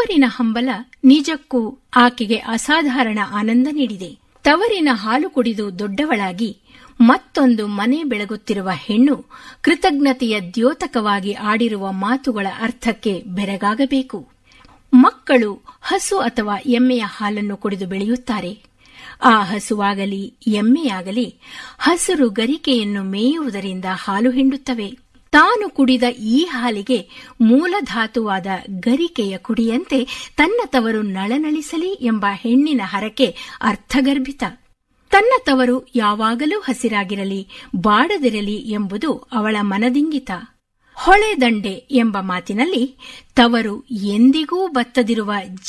ತವರಿನ ಹಂಬಲ ನಿಜಕ್ಕೂ ಆಕೆಗೆ ಅಸಾಧಾರಣ ಆನಂದ ನೀಡಿದೆ ತವರಿನ ಹಾಲು ಕುಡಿದು ದೊಡ್ಡವಳಾಗಿ ಮತ್ತೊಂದು ಮನೆ ಬೆಳಗುತ್ತಿರುವ ಹೆಣ್ಣು ಕೃತಜ್ಞತೆಯ ದ್ಯೋತಕವಾಗಿ ಆಡಿರುವ ಮಾತುಗಳ ಅರ್ಥಕ್ಕೆ ಬೆರಗಾಗಬೇಕು ಮಕ್ಕಳು ಹಸು ಅಥವಾ ಎಮ್ಮೆಯ ಹಾಲನ್ನು ಕುಡಿದು ಬೆಳೆಯುತ್ತಾರೆ ಆ ಹಸುವಾಗಲಿ ಎಮ್ಮೆಯಾಗಲಿ ಹಸಿರು ಗರಿಕೆಯನ್ನು ಮೇಯುವುದರಿಂದ ಹಾಲು ಹಿಂಡುತ್ತವೆ ತಾನು ಕುಡಿದ ಈ ಹಾಲಿಗೆ ಮೂಲಧಾತುವಾದ ಗರಿಕೆಯ ಕುಡಿಯಂತೆ ತನ್ನ ತವರು ನಳನಳಿಸಲಿ ಎಂಬ ಹೆಣ್ಣಿನ ಹರಕೆ ಅರ್ಥಗರ್ಭಿತ ತನ್ನ ತವರು ಯಾವಾಗಲೂ ಹಸಿರಾಗಿರಲಿ ಬಾಡದಿರಲಿ ಎಂಬುದು ಅವಳ ಮನದಿಂಗಿತ ಹೊಳೆದಂಡೆ ಎಂಬ ಮಾತಿನಲ್ಲಿ ತವರು ಎಂದಿಗೂ ಬತ್ತದಿರುವ